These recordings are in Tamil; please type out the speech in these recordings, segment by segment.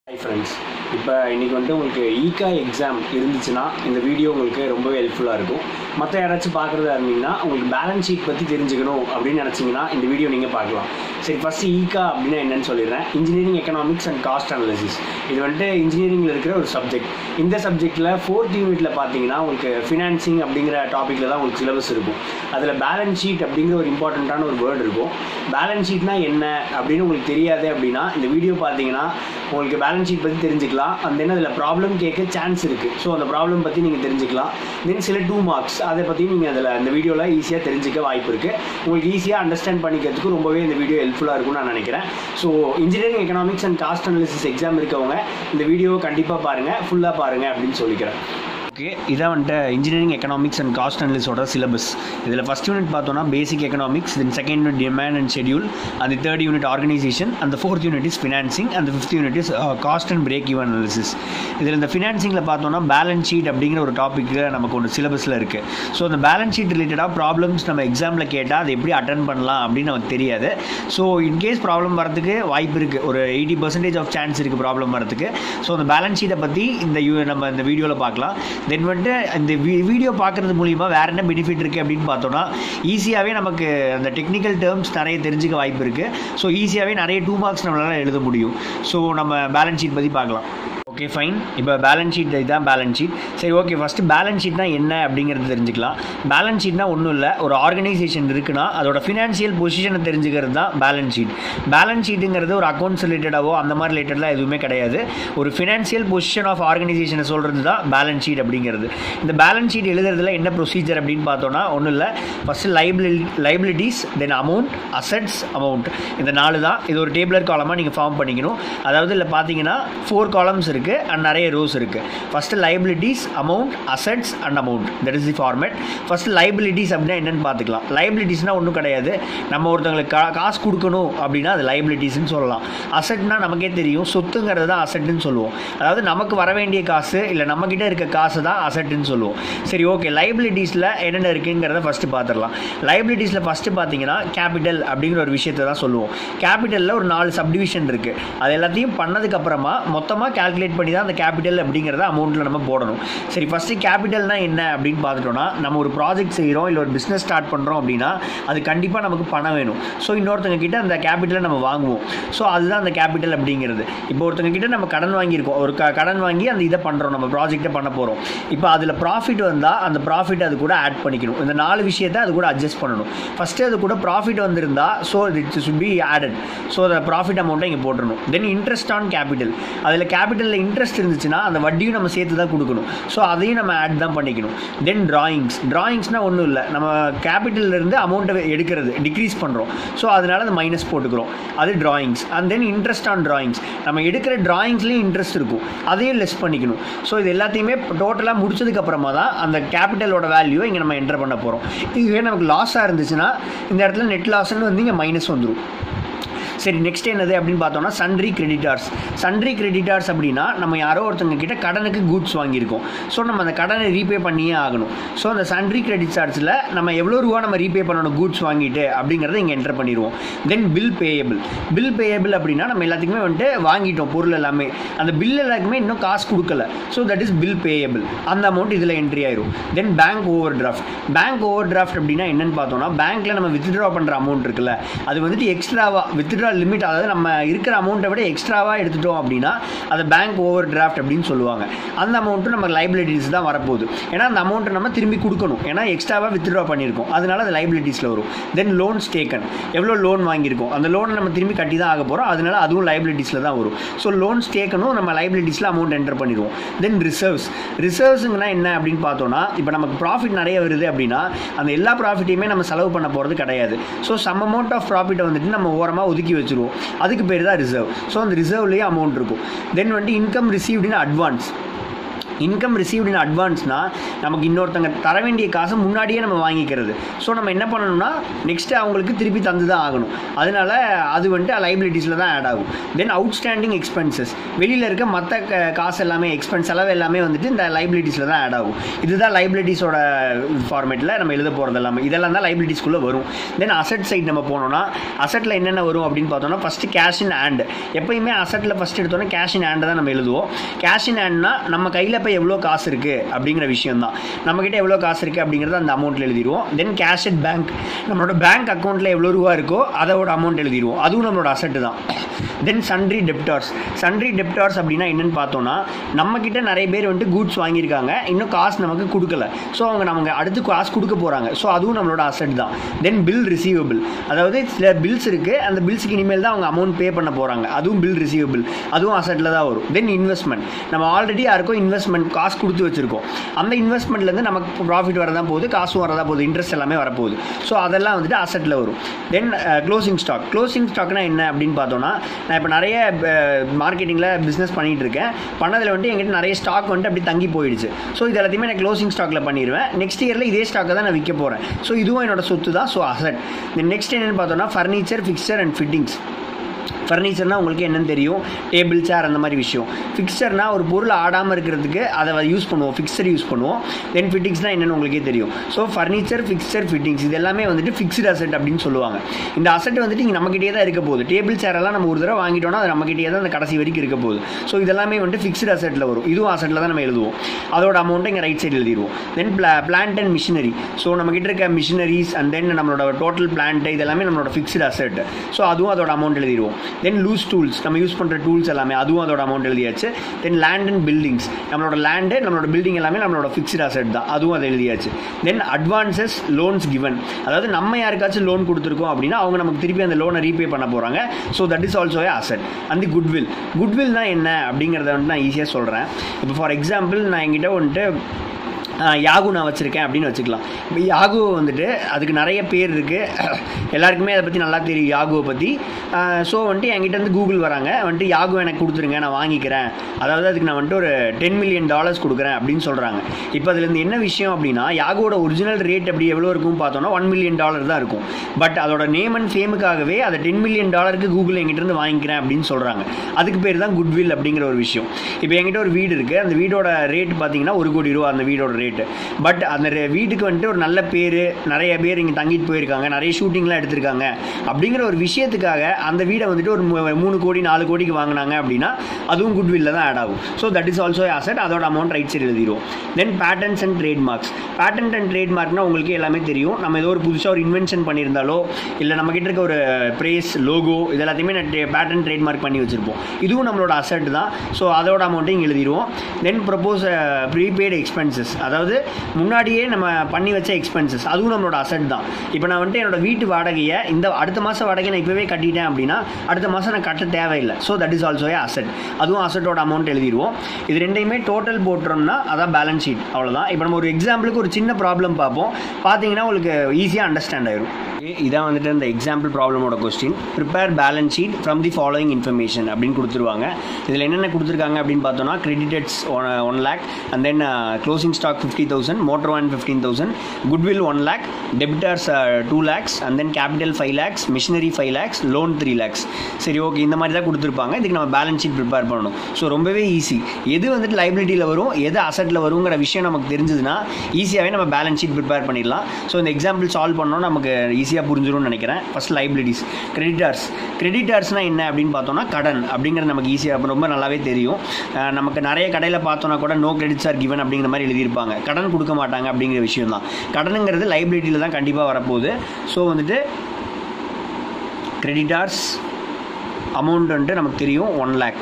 ஹாய் ஃப்ரெண்ட்ஸ் இப்போ இன்றைக்கி வந்துட்டு உங்களுக்கு ஈகா எக்ஸாம் இருந்துச்சுன்னா இந்த வீடியோ உங்களுக்கு ரொம்பவே ஹெல்ப்ஃபுல்லாக இருக்கும் மற்ற யாராச்சும் பார்க்குறதா இருந்தீங்கன்னா உங்களுக்கு பேலன்ஸ் ஷீட் பற்றி தெரிஞ்சுக்கணும் அப்படின்னு நினச்சிங்கன்னா இந்த வீடியோ நீங்கள் பார்க்கலாம் சரி ஃபஸ்ட்டு ஈகா அப்படின்னா என்னன்னு சொல்லிடுறேன் engineering economics and cost analysis இது வந்துட்டு இன்ஜினியரிங்கில் இருக்கிற ஒரு சப்ஜெக்ட் இந்த சப்ஜெக்ட்டில் ஃபோர்த் யூனிட்டில் பார்த்தீங்கன்னா உங்களுக்கு ஃபினான்சிங் அப்படிங்கிற டாப்பிக்கில் தான் உங்களுக்கு சிலபஸ் இருக்கும் அதில் பேலன்ஸ் ஷீட் அப்படிங்கிற ஒரு இம்பார்ட்டண்ட்டான ஒரு வேர்டு இருக்கும் பேலன்ஸ் ஷீட்னா என்ன அப்படின்னு உங்களுக்கு தெரியாது அப்படின்னா இந்த வீடியோ பார்த்தீங்கன்னா உங்களுக்கு பேலன்ஸ் ஷீட் பற்றி தெரிஞ்சுக்கலாம் அந்த தென் அதில் ப்ராப்ளம் கேட்க சான்ஸ் இருக்குது ஸோ அந்த ப்ராப்ளம் பற்றி நீங்கள் தெரிஞ்சுக்கலாம் தென் சில டூ மார்க்ஸ் அதை பற்றி நீங்கள் அதில் அந்த வீடியோவில் ஈஸியாக தெரிஞ்சுக்க வாய்ப்பு இருக்குது உங்களுக்கு ஈஸியாக அண்டர்ஸ்டாண்ட் பண்ணிக்கிறதுக்கு ரொம்பவே இந்த வீடியோ ஹெல்ப்ஃபுல்லாக இருக்கும்னு நான் நினைக்கிறேன் so engineering economics and cost analysis exam இருக்கவங்க இந்த வீடியோவை கண்டிப்பாக பாருங்கள் ஃபுல்லாக பாருங்கள் அப்படின்னு சொல்லிக்கிறேன் ஓகே இதான் வந்துட்டு இன்ஜினியரிங் எக்கனாமிக்ஸ் அண்ட் காஸ்ட் அனலிஸோட சிலபஸ் இதில் ஃபஸ்ட் யூனிட் பார்த்தோன்னா basic economics then second unit demand and schedule அந்த தேர்ட் யூனிட் ஆர்கனைசேஷன் அந்த ஃபோர்த் யூனிட் இஸ் ஃபினான்சிங் அந்த fifth unit is cost and break even analysis இதில் இந்த ஃபினான்சிங்கில் பார்த்தோன்னா பேலன்ஸ் ஷீட் அப்படிங்கிற ஒரு டாப்பிக்கில் நமக்கு ஒரு சிலபஸில் இருக்குது ஸோ அந்த பேலன்ஸ் ஷீட் ரிலேட்டடாக ப்ராப்ளம்ஸ் நம்ம எக்ஸாமில் கேட்டால் அதை எப்படி அட்டன் பண்ணலாம் அப்படின்னு நமக்கு தெரியாது ஸோ இன்கேஸ் ப்ராப்ளம் வரதுக்கு வாய்ப்பு இருக்குது ஒரு எயிட்டி பர்சன்டேஜ் ஆஃப் சான்ஸ் இருக்குது ப்ராப்ளம் வரதுக்கு ஸோ அந்த பேலன்ஸ் ஷீட்டை பற்றி இந்த யூ நம்ம இந்த வீடியோவில் பார்க்கலாம் தென் வந்துட்டு இந்த வீடியோ பார்க்குறது மூலிமா வேறு என்ன பெனிஃபிட் இருக்குது அப்படின்னு பார்த்தோன்னா ஈஸியாகவே நமக்கு அந்த டெக்னிக்கல் டேர்ம்ஸ் நிறைய தெரிஞ்சுக்க வாய்ப்பு இருக்குது ஸோ ஈஸியாகவே நிறைய டூ மார்க்ஸ் நம்மளால் எழுத முடியும் ஸோ நம்ம பேலன்ஸ் ஷீட் பற்றி பார்க்கலாம் ஓகே ஃபைன் இப்போ பேலன்ஸ் ஷீட் இதுதான் பேலன்ஸ் ஷீட் சரி ஓகே ஃபஸ்ட்டு பேலன்ஸ் ஷீட்னா என்ன அப்படிங்கிறது தெரிஞ்சுக்கலாம் பேலன்ஸ் ஷீட்னா ஒன்றும் இல்லை ஒரு ஆர்கனைசேஷன் இருக்குன்னா அதோட ஃபினான்ஷியல் பொசிஷனை தெரிஞ்சுக்கிறது தான் பேலன்ஸ் ஷீட் பேலன்ஸ் ஷீட்டுங்கிறது ஒரு அக்கௌண்ட்ஸ் ரிலேட்டடாவோ அந்த மாதிரி ரிலேட்டட்லாம் எதுவுமே கிடையாது ஒரு ஃபினான்ஷியல் பொசிஷன் ஆஃப் ஆர்கனைசேஷனை சொல்கிறது தான் பேலன்ஸ் ஷீட் அப்படிங்கிறது இந்த பேலன்ஸ் ஷீட் எழுதுறதுல என்ன ப்ரொசீஜர் அப்படின்னு பார்த்தோன்னா ஒன்றும் இல்லை first liabili liabilities then amount assets amount இந்த நாலு தான் இது ஒரு டேபிளர் காலமாக நீங்கள் ஃபார்ம் பண்ணிக்கணும் அதாவது இதில் பார்த்தீங்கன்னா ஃபோர் காலம்ஸ் இருக்குது அண்ட் நிறைய ரோஸ் இருக்குது first liabilities amount assets and amount that is the format first liabilities அப்படின்னா என்னென்னு பார்த்துக்கலாம் லைபிலிட்டிஸ்னால் ஒன்றும் கிடையாது நம்ம ஒருத்தவங்களுக்கு கா காசு கொடுக்கணும் அப்படின்னா அது லைபிலிட்டிஸ்னு சொல்லலாம் அசட்னா நமக்கே தெரியும் சொத்துங்கிறது தான் அசட்டுன்னு சொல்லுவோம் அதாவது நமக்கு வர வேண்டிய காசு இல்லை நம்மக்கிட்ட இருக்க காசு தான் அசட்டுன்னு சொல்லுவோம் சரி ஓகே லைபிலிட்டிஸில் என்னென்ன இருக்குங்கிறத ஃபஸ்ட்டு பார்த்துடலாம் லைபிலிட்டிஸில் ஃபஸ்ட்டு பார்த்தீங்கன்னா கேபிட்டல் அப்படிங்கிற ஒரு விஷயத்தை தான் சொல்லுவோம் கேபிட்டலில் ஒரு நாலு சப்டிவிஷன் இருக்குது அது எல்லாத்தையும் பண்ணதுக்கப்புறமா மொத்தமாக கேல்குலேட் பண்ணி தான் அந்த கேபிட்டல் அப்படிங்கிறத அமௌண்ட்டில் நம்ம போடணும் சரி ஃபஸ்ட்டு கேபிட்டல்னா என்ன அப்படின்னு பார்த்துட்டோம்னா நம்ம ஒரு ப்ராஜெக்ட் செய்கிறோம் இல்லை ஒரு பிஸ்னஸ் ஸ்டார்ட் பண்ணுறோம் அப்படின்னா அது கண்டிப்பாக நமக்கு பணம் வேணும் ஸோ இன்னொருத்தங்க கிட்ட அந்த கேபிட்டலை நம்ம வாங்குவோம் ஸோ அதுதான் அந்த கேபிட்டல் அப்படிங்கிறது இப்போ ஒருத்தங்க கிட்ட நம்ம கடன் வாங்கியிருக்கோம் ஒரு க கடன் வாங்கி அந்த இதை பண்ணுறோம் நம்ம ப்ராஜெக்டை பண்ண போகிறோம் இப்போ அதில் ப்ராஃபிட் வந்தால் அந்த ப்ராஃபிட் அது கூட ஆட் பண்ணிக்கணும் இந்த நாலு விஷயத்தை அது கூட அட்ஜஸ்ட் பண்ணணும் ஃபஸ்ட்டு அது கூட ப்ராஃபிட் வந்திருந்தா so it should be added so அந்த ப்ராஃபிட் அமௌண்ட்டை இங்கே போட்டுருணும் தென் இன்ட்ரெஸ்ட் ஆன் கேபிட்டல் அதில் கேபிட்டலில் இன்ட்ரெஸ்ட் இருந்துச்சுன்னா அந்த வட்டியும் நம்ம சேர்த்து தான் கொடுக்கணும் ஸோ அதையும் நம்ம ஆட் தான் பண்ணிக்கணும் தென் டிராயிங்ஸ் டிராயிங்ஸ்னால் ஒன்றும் இல்லை நம்ம கேபிட்டல்லேருந்து அமௌண்ட்டை எடுக்கிறது டிக்ரீஸ் பண்ணுறோம் ஸோ அதனால் அந்த மைனஸ் போட்டுக்கிறோம் அது drawings and then interest on drawings நம்ம எடுக்கிற டிராயிங்ஸ்லேயும் இன்ட்ரெஸ்ட் இருக்கும் அதையும் லெஸ் பண்ணிக்கணும் ஸோ இது எல்லாத்தையுமே டோட்டலாக முடிச்சதுக்கப்புறமா தான் அந்த கேபிட்டலோட வேல்யூவை இங்கே நம்ம என்டர் பண்ண போகிறோம் இதுவே நமக்கு லாஸாக இருந்துச்சுன்னா இந்த இடத்துல நெட் லாஸ்ன்னு வந்து இங்கே மைனஸ் வந்துடும் சரி நெக்ஸ்ட் என்னது அப்படின்னு பார்த்தோம்னா சன்ட்ரி கிரெடிட்டார்ஸ் சன்ட்ரி கிரெடிட்டார்ஸ் அப்படின்னா நம்ம யாரோ ஒருத்தவங்க கிட்ட கடனுக்கு கூட்ஸ் வாங்கியிருக்கோம் ஸோ நம்ம அந்த கடனை ரீபே பண்ணியே ஆகணும் ஸோ அந்த சன்ட்ரி கிரெடிட்டார்ஸில் நம்ம எவ்வளோ ரூபா நம்ம ரீபே பண்ணணும் கூட்ஸ் வாங்கிட்டு அப்படிங்கிறத இங்கே என்டர் பண்ணிடுவோம் then bill payable bill payable அப்படின்னா நம்ம எல்லாத்துக்குமே வந்துட்டு வாங்கிட்டோம் பொருள் எல்லாமே அந்த பில் எல்லாருக்குமே இன்னும் காசு கொடுக்கல so that is bill payable அந்த அமௌண்ட் இதில் என்ட்ரி ஆயிரும் then bank overdraft bank overdraft அப்படின்னா என்னன்னு பார்த்தோம்னா பேங்க்கில் நம்ம வித்ட்ரா பண்ணுற அமௌண்ட் இருக்குல்ல அது வந்துட்டு எக்ஸ்ட்ராவாக வித்ட்ரா லிமிட் அதாவது நம்ம இருக்கிற அமௌண்ட்டை விட எக்ஸ்ட்ராவாக எடுத்துட்டோம் அப்படின்னா அதை பேங்க் ஓவர் டிராஃப்ட் அப்படின்னு சொல்லுவாங்க அந்த அமௌண்ட்டும் நம்ம லைபிலிட்டிஸ் தான் வரப்போகுது ஏன்னா அந்த அமௌண்ட்டை நம்ம திரும்பி கொடுக்கணும் ஏன்னா எக்ஸ்ட்ராவாக வித்ட்ரா பண்ணியிருக்கோம் அதனால அது லைபிலிட்டிஸில் வரும் தென் லோன்ஸ் டேக்கன் எவ்வளோ லோன் வாங்கியிருக்கோம் அந்த லோனை நம்ம திரும்பி கட்டி தான் ஆக போகிறோம் அதனால அதுவும் லைபிலிட்டிஸில் தான் வரும் ஸோ லோன்ஸ் டேக்கனும் நம்ம லைபிலிட்டிஸில் அமௌண்ட் என்டர் பண்ணிடுவோம் தென் ரிசர்வ்ஸ் ரிசர்வ்ஸுங்கன்னா என்ன அப்படின்னு பார்த்தோன்னா இப்போ நமக்கு ப்ராஃபிட் நிறைய வருது அப்படின்னா அந்த எல்லா ப்ராஃபிட்டையுமே நம்ம செலவு பண்ண போகிறது கிடையாது ஸோ சம் அமௌண்ட் ஆஃப் ப்ராஃபிட்டை வந்துட்டு நம்ம ஓரமாக ஒதுக்கி வச்சுருவோம் அதுக்கு பேர் தான் ரிசர்வ் ஸோ அந்த ரிசர்வ்லேயே அமௌண்ட் இருக்கும் தென் வந்துட்டு இன்கம் ரிசீவ்டுன்னு அட்வான்ஸ் இன்கம் ரிசீவ்டு இன் அட்வான்ஸ்னா நமக்கு இன்னொருத்தங்க தர வேண்டிய காசை முன்னாடியே நம்ம வாங்கிக்கிறது ஸோ நம்ம என்ன பண்ணணும்னா நெக்ஸ்ட்டு அவங்களுக்கு திருப்பி தந்து தான் ஆகணும் அதனால அது வந்துட்டு லைபிலிட்டிஸில் தான் ஆட் ஆகும் தென் அவுட்ஸ்டாண்டிங் எக்ஸ்பென்சஸ் வெளியில் இருக்க மற்ற காசு எல்லாமே எக்ஸ்பென்ஸ் செலவு எல்லாமே வந்துட்டு இந்த லைபிலிட்டிஸில் தான் ஆட் ஆகும் இதுதான் லைபிலிட்டிஸோட ஃபார்மேட்டில் நம்ம எழுத போகிறது எல்லாமே இதெல்லாம் தான் லைபிலிட்டிஸ்குள்ளே வரும் தென் அசட் சைட் நம்ம போனோம்னா அசட்டில் என்னென்ன வரும் அப்படின்னு பார்த்தோம்னா ஃபஸ்ட்டு கேஷ் இன் ஹேண்ட் எப்பயுமே அசட்டில் ஃபஸ்ட் எடுத்தோன்னா கேஷ் இன் ஹேண்ட் தான் நம்ம எழுதுவோம் கேஷ் இன் ஹேண்ட்னா நம்ம கையில் இப்போ எவ்வளோ காசு இருக்குது அப்படிங்கிற விஷயம் தான் நம்மக்கிட்ட எவ்வளோ காசு இருக்குது அப்படிங்கிறத அந்த அமௌண்ட்டில் எழுதிடுவோம் தென் கேஷ் அட் பேங்க் நம்மளோட பேங்க் அக்கௌண்ட்டில் எவ்வளோ ரூபா இருக்கோ அதோட அமௌண்ட் எழுதிடுவோம் அதுவும் நம்மளோட அசட்டு தான் then sundry debtors sundry debtors அப்படின்னா என்னன்னு பார்த்தோம்னா நம்மக்கிட்ட நிறைய பேர் வந்துட்டு கூட்ஸ் வாங்கியிருக்காங்க இன்னும் காசு நமக்கு கொடுக்கல ஸோ அவங்க நமக்கு அடுத்து காசு கொடுக்க போகிறாங்க ஸோ அதுவும் நம்மளோட அசட் தான் தென் பில் ரிசீவபிள் அதாவது சில பில்ஸ் இருக்குது அந்த பில்ஸுக்கு இனிமேல் தான் அவங்க அமௌண்ட் பே பண்ண போகிறாங்க அதுவும் பில் ரிசீவபிள் அதுவும் அசட்டில் தான் வரும் தென் இன்வெஸ்ட்மெண்ட் நம்ம ஆல்ரெடி யாருக்கும் இன்வெஸ்ட்மெண்ட் காசு கொடுத்து வச்சிருக்கோம் அந்த இன்வெஸ்ட்மெண்ட்லேருந்து நமக்கு ப்ராஃபிட் வரதான் போகுது காசும் வரதா போகுது இன்ட்ரெஸ்ட் எல்லாமே வரப்போகுது ஸோ அதெல்லாம் வந்துட்டு அசட்டில் வரும் தென் க்ளோசிங் ஸ்டாக் க்ளோசிங் ஸ்டாக்னா என்ன அப்படின்னு பார்த்தோன்னா நான் இப்போ நிறைய மார்க்கெட்டிங்கில் பிஸ்னஸ் பண்ணிகிட்டு இருக்கேன் பண்ணதில் வந்துட்டு எங்கிட்ட நிறைய ஸ்டாக் வந்துட்டு அப்படி தங்கி போயிடுச்சு ஸோ இது எல்லாத்தையுமே நான் க்ளோசிங் ஸ்டாக்கில் பண்ணிடுவேன் நெக்ஸ்ட் இயரில் இதே ஸ்டாக்கை தான் நான் விற்க போகிறேன் ஸோ இதுவும் என்னோட சொத்து தான் ஸோ அசட் நெக்ஸ்ட் என்னென்னு பார்த்தோன்னா ஃபர்னிச்சர் ஃபிக்சர் அண்ட் ஃபிட்டிங்ஸ் ஃபர்னிச்சர்னா உங்களுக்கு என்னன்னு தெரியும் டேபிள் சேர் அந்த மாதிரி விஷயம் ஃபிக்சர்னா ஒரு பொருள் ஆடாமல் இருக்கிறதுக்கு அதை யூஸ் பண்ணுவோம் ஃபிக்சர் யூஸ் பண்ணுவோம் தென் ஃபிட்டிங்ஸ்னால் என்னென்னு உங்களுக்கே தெரியும் ஸோ ஃபர்னிச்சர் ஃபிக்சர் ஃபிட்டிங்ஸ் இது எல்லாமே வந்துட்டு ஃபிக்ஸ்டு அசெட் அப்படின்னு சொல்லுவாங்க இந்த அசெட் வந்துட்டு இங்கே நம்மகிட்டே தான் இருக்க போகுது டேபிள் சேர் எல்லாம் நம்ம ஒரு தடவை வாங்கிட்டோம்னா அது நம்மகிட்டே தான் அந்த கடைசி வரைக்கும் இருக்க போகுது ஸோ இதெல்லாமே வந்துட்டு ஃபிக்ஸ்டு அசெட்டில் வரும் இதுவும் அசெட்டில் தான் நம்ம எழுதுவோம் அதோட அமௌண்ட்டை இங்கே ரைட் சைடு எழுதிடுவோம் then pla plant and machinery so நம்மகிட்ட இருக்க மிஷினரிஸ் அண்ட் தென் நம்மளோட டோட்டல் பிளான்ட் இதெல்லாமே நம்மளோட ஃபிக்ஸ்டு அசெட் ஸோ அதுவும் அதோட அமௌண்ட் எழுதிடுவோம் தென் லூஸ் டூல்ஸ் நம்ம யூஸ் பண்ணுற டூல்ஸ் எல்லாமே அதுவும் அதோட அமௌண்ட் எழுதியாச்சு தென் லேண்ட் அண்ட் பில்டிங்ஸ் நம்மளோட லேண்டு நம்மளோட பில்டிங் எல்லாமே நம்மளோட ஃபிக்ஸ்டு அசெட் தான் அதுவும் அதை எழுதியாச்சு தென் அட்வான்சஸ் லோன்ஸ் கிவன் அதாவது நம்ம யாருக்காச்சும் லோன் கொடுத்துருக்கோம் அப்படின்னா அவங்க நமக்கு திருப்பி அந்த லோனை ரீபே பண்ண போகிறாங்க so that is also a asset அந்த குட்வில் குட்வில்னா என்ன அப்படிங்கிறத வந்துட்டு நான் ஈஸியாக சொல்கிறேன் இப்போ ஃபார் எக்ஸாம்பிள் நான் என்கிட்ட வந்துட்டு யாகு நான் வச்சுருக்கேன் அப்படின்னு வச்சுக்கலாம் இப்போ யாகு வந்துட்டு அதுக்கு நிறைய பேர் இருக்குது எல்லாருக்குமே அதை பற்றி நல்லா தெரியும் யாகுவை பற்றி ஸோ வந்துட்டு என்கிட்ட இருந்து கூகுள் வராங்க வந்துட்டு யாகு எனக்கு கொடுத்துருங்க நான் வாங்கிக்கிறேன் அதாவது அதுக்கு நான் வந்துட்டு ஒரு டென் மில்லியன் டாலர்ஸ் கொடுக்குறேன் அப்படின்னு சொல்கிறாங்க இப்போ அதுலேருந்து என்ன விஷயம் அப்படின்னா யாகுவோட ஒரிஜினல் ரேட் அப்படி எவ்வளோ இருக்கும் பார்த்தோன்னா ஒன் மில்லியன் டாலர் தான் இருக்கும் பட் அதோட நேம் அண்ட் ஃபேமுக்காகவே அதை டென் மில்லியன் டாலருக்கு கூகுள் என்கிட்ட இருந்து வாங்கிக்கிறேன் அப்படின்னு சொல்கிறாங்க அதுக்கு பேர் தான் குட்வில் அப்படிங்கிற ஒரு விஷயம் இப்போ என்கிட்ட ஒரு வீடு இருக்குது அந்த வீடோட ரேட் பார்த்தீங்கன்னா ஒரு கோடி ரூபா அந்த வீடோட ரேட் ரேட்டு பட் அந்த வீட்டுக்கு வந்துட்டு ஒரு நல்ல பேர் நிறைய பேர் இங்கே தங்கிட்டு போயிருக்காங்க நிறைய ஷூட்டிங்லாம் எடுத்திருக்காங்க அப்படிங்கிற ஒரு விஷயத்துக்காக அந்த வீடை வந்துட்டு ஒரு மூணு கோடி நாலு கோடிக்கு வாங்கினாங்க அப்படின்னா அதுவும் குட்வில்ல தான் ஆட் ஆகும் so that is also asset அதோட அமௌண்ட் ரைட் சைடு எழுதிடுவோம் then patents and trademarks patent and ட்ரேட்மார்க்னா உங்களுக்கு எல்லாமே தெரியும் நம்ம ஏதோ ஒரு புதுசாக ஒரு இன்வென்ஷன் பண்ணியிருந்தாலோ இல்லை நம்ம கிட்ட இருக்க ஒரு ப்ரேஸ் லோகோ இது எல்லாத்தையுமே பேட்டன் ட்ரேட்மார்க் பண்ணி வச்சுருப்போம் இதுவும் நம்மளோட அசட் தான் ஸோ அதோட அமௌண்ட்டையும் எழுதிடுவோம் தென் ப்ரப்போஸ் ப்ரீபெய்டு எக்ஸ்பென்சஸ் அதாவது முன்னாடியே நம்ம பண்ணி வச்ச எக்ஸ்பென்சஸ் அதுவும் நம்மளோட அசட் தான் இப்போ நான் வந்துட்டு என்னோட வீட்டு வாடகையை இந்த அடுத்த மாதம் வாடகை நான் இப்போவே கட்டிட்டேன் அப்படின்னா அடுத்த மாதம் நான் கட்ட தேவையில்லை so that is also a asset அதுவும் அசட்டோட அமௌண்ட் எழுதிடுவோம் இது ரெண்டையுமே டோட்டல் போட்டுறோம்னா அதான் பேலன்ஸ் ஷீட் அவ்வளோதான் இப்போ நம்ம ஒரு எக்ஸாம்பிளுக்கு ஒரு சின்ன ப்ராப்ளம் பார்ப்போம் பார்த்தீங்கன்னா உங்களுக்கு ஈஸியாக அண்டர்ஸ்டாண்ட் ஆயிரும் இதான் வந்துட்டு இந்த எக்ஸாம்பிள் ப்ராப்ளமோட question prepare balance sheet from the following information அப்படின்னு கொடுத்துருவாங்க இதில் என்னென்ன கொடுத்துருக்காங்க அப்படின்னு பார்த்தோம்னா creditors one lakh and then closing stock fifty thousand motor one fifteen thousand goodwill one lakh debtors two lakhs and then capital five lakhs machinery five lakhs loan three lakhs சரி ஓகே இந்த மாதிரி தான் கொடுத்துருப்பாங்க இதுக்கு நம்ம பேலன்ஸ் ஷீட் ப்ரிப்பேர் பண்ணணும் ஸோ ரொம்பவே ஈஸி எது வந்துட்டு லைபிலிட்டியில் வரும் எது அசட்டில் வருங்கிற விஷயம் நமக்கு தெரிஞ்சதுன்னா ஈஸியாகவே நம்ம பேலன்ஸ் ஷீட் ப்ரிப்பேர் பண்ணிடலாம் ஸோ இந்த எக்ஸாம்பிள் சால்வ் பண்ணோம் நமக்கு ஈஸியாக புரிஞ்சிடும்னு நினைக்கிறேன் ஃபஸ்ட் லைபிலிட்டிஸ் கிரெடிட்டர்ஸ் கிரெடிட்டர்ஸ்னால் என்ன அப்படின்னு பார்த்தோம்னா கடன் அப்படிங்கிறது நமக்கு ஈஸியாக ரொம்ப நல்லாவே தெரியும் நமக்கு நிறைய கடையில் பார்த்தோன்னா கூட நோ கிரெடிட்ஸ் ஆர் கிவன் அப்படிங்கிற மாதிரி எழுதியிருப்பாங்க கடன் கொடுக்க மாட்டாங்க அப்படிங்கிற விஷயம் தான் கடனுங்கிறது லைபிலிட்டியில் தான் கண்டிப்பாக வரப்போகுது ஸோ வந்துட்டு கிரெடிட்டார்ஸ் அமௌண்ட் வந்துட்டு நமக்கு தெரியும் one lakh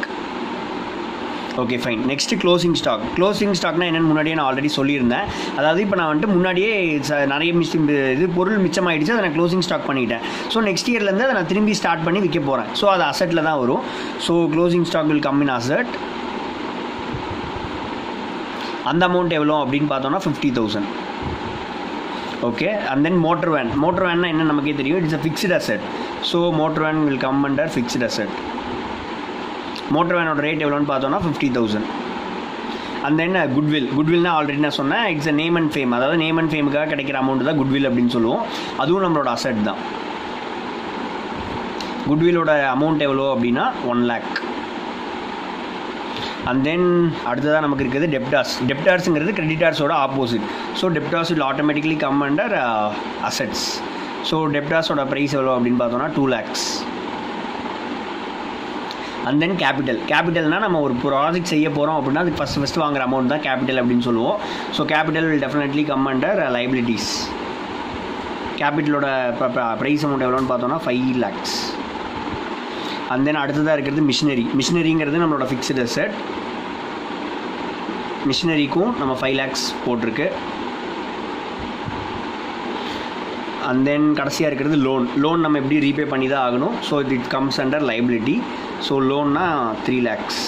okay fine next closing stock closing ஸ்டாக்னா என்னென்னு முன்னாடியே நான் ஆல்ரெடி சொல்லியிருந்தேன் அதாவது இப்போ நான் வந்துட்டு முன்னாடியே நிறைய மிஸ் இது பொருள் மிச்சமாயிடுச்சு அதை நான் க்ளோசிங் ஸ்டாக் பண்ணிட்டேன் ஸோ நெக்ஸ்ட் இயர்லேருந்து அதை நான் திரும்பி ஸ்டார்ட் பண்ணி விற்க போகிறேன் ஸோ அது அசட்டில் தான் வரும் so closing stock will come in asset அந்த அமௌண்ட் எவ்வளோ அப்படின்னு பார்த்தோம்னா fifty thousand okay and then motor van motor வேன்னா என்ன நமக்கே தெரியும் it's a fixed asset so motor van will come under fixed asset motor வேனோட ரேட் எவ்வளோன்னு பார்த்தோம்னா ஃபிஃப்டி தௌசண்ட் அந்த என்ன குட்வில் குட்வில்னா ஆல்ரெடி நான் சொன்னேன் it's a name and fame அதாவது நேம் அண்ட் ஃபேமுக்காக கிடைக்கிற அமௌண்ட் தான் குட்வில் அப்படின்னு சொல்லுவோம் அதுவும் நம்மளோட அசட் தான் குட்விலோட அமௌண்ட் எவ்வளோ அப்படின்னா ஒன் லேக் அண்ட் தென் அடுத்ததாக நமக்கு இருக்குது டெப்டார்ஸ் டெப்டார்ஸுங்கிறது கிரெடிட்டார்ஸோட opposite so debtors will automatically come under assets so டெப்டார்ஸோட ப்ரைஸ் எவ்வளோ அப்படின்னு பார்த்தோம்னா two lakhs and then capital கேபிட்டல்னால் நம்ம ஒரு ப்ராஜெக்ட் செய்ய போகிறோம் அப்படின்னா அதுக்கு ஃபஸ்ட் ஃபஸ்ட்டு வாங்குற அமௌண்ட் தான் கேபிட்டல் அப்படின்னு சொல்லுவோம் so capital will definitely come under liabilities கேபிட்டலோட ப்ரைஸ் அமௌண்ட் எவ்வளோன்னு பார்த்தோம்னா ஃபைவ் லேக்ஸ் அண்ட் தென் அடுத்ததாக இருக்கிறது மிஷினரி மிஷினரிங்கிறது நம்மளோட ஃபிக்ஸ்டு அசெட் மிஷினரிக்கும் நம்ம ஃபைவ் லேக்ஸ் போட்டிருக்கு அண்ட் தென் கடைசியாக இருக்கிறது லோன் லோன் நம்ம எப்படி ரீபே பண்ணி தான் ஆகணும் so it comes under liability so லோன்னா த்ரீ லேக்ஸ்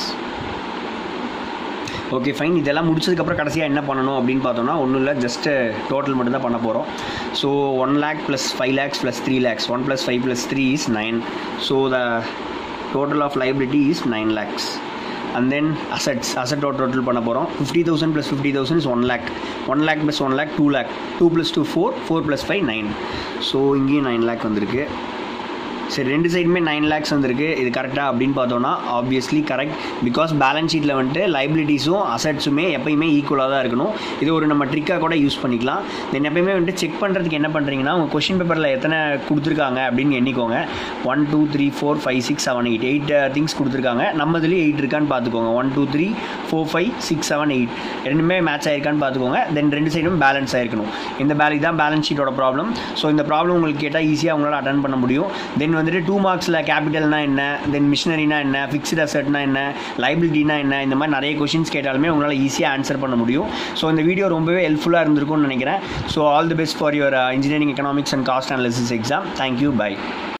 ஓகே ஃபைன் இதெல்லாம் முடிச்சதுக்கப்புறம் கடைசியாக என்ன பண்ணணும் அப்படின்னு பார்த்தோம்னா ஒன்றும் இல்லை ஜஸ்ட்டு டோட்டல் மட்டும் தான் பண்ண போகிறோம் so one lakh plus five lakhs plus three lakhs one plus five plus three is nine so the total of liability is nine lakhs and then assets அசட்டோட டோட்டல் பண்ண போகிறோம் fifty thousand plus fifty thousand is one lakh one lakh plus one lakh two lakh two plus two four four plus five nine so இங்கேயும் நைன் லேக் வந்திருக்கு சரி ரெண்டு சைடுமே நைன் லேக்ஸ் வந்திருக்கு இது கரெக்டாக அப்படின்னு பார்த்தோன்னா ஆப்வியஸ்லி கரெக்ட் பிகாஸ் பேலன்ஸ் ஷீட்டில் வந்துட்டு லைபிலிட்டிஸும் அசட்ஸுமே எப்பயுமே ஈக்குவலாக தான் இருக்கணும் இது ஒரு நம்ம ட்ரிக்காக கூட யூஸ் பண்ணிக்கலாம் தென் எப்பயுமே வந்துட்டு செக் பண்ணுறதுக்கு என்ன பண்ணுறீங்கன்னா உங்கள் கொஷின் பேப்பரில் எத்தனை கொடுத்துருக்காங்க அப்படின்னு எண்ணிக்கோங்க one two three four five six seven eight eight things கொடுத்துருக்காங்க நம்ம இதுலேயும் எயிட் இருக்கான்னு பார்த்துக்கோங்க one two three four five six seven eight ரெண்டுமே மேட்ச் ஆயிருக்கான்னு பார்த்துக்கோங்க தென் ரெண்டு சைடும் பேலன்ஸ் ஆயிருக்கணும் இந்த பேலி தான் பேலன்ஸ் ஷீட்டோட ப்ராப்ளம் ஸோ இந்த ப்ராப்ளம் உங்களுக்கு கேட்டால் ஈஸியாக உங்களால் அட்டன் பண்ண முடியும் தென் வந்துட்டு டூ மார்க்ஸில் கேபிட்டல்னா என்ன தென் மிஷினரினா என்ன ஃபிக்ஸ்டு அசட்னா என்ன லைபிலிட்டினா என்ன இந்த மாதிரி நிறைய கொஷின்ஸ் கேட்டாலுமே உங்களால் ஈஸியாக ஆன்சர் பண்ண முடியும் ஸோ இந்த வீடியோ ரொம்பவே ஹெல்ப்ஃபுல்லாக இருந்திருக்கும்னு நினைக்கிறேன் so all the best for your engineering economics and cost analysis exam thank you by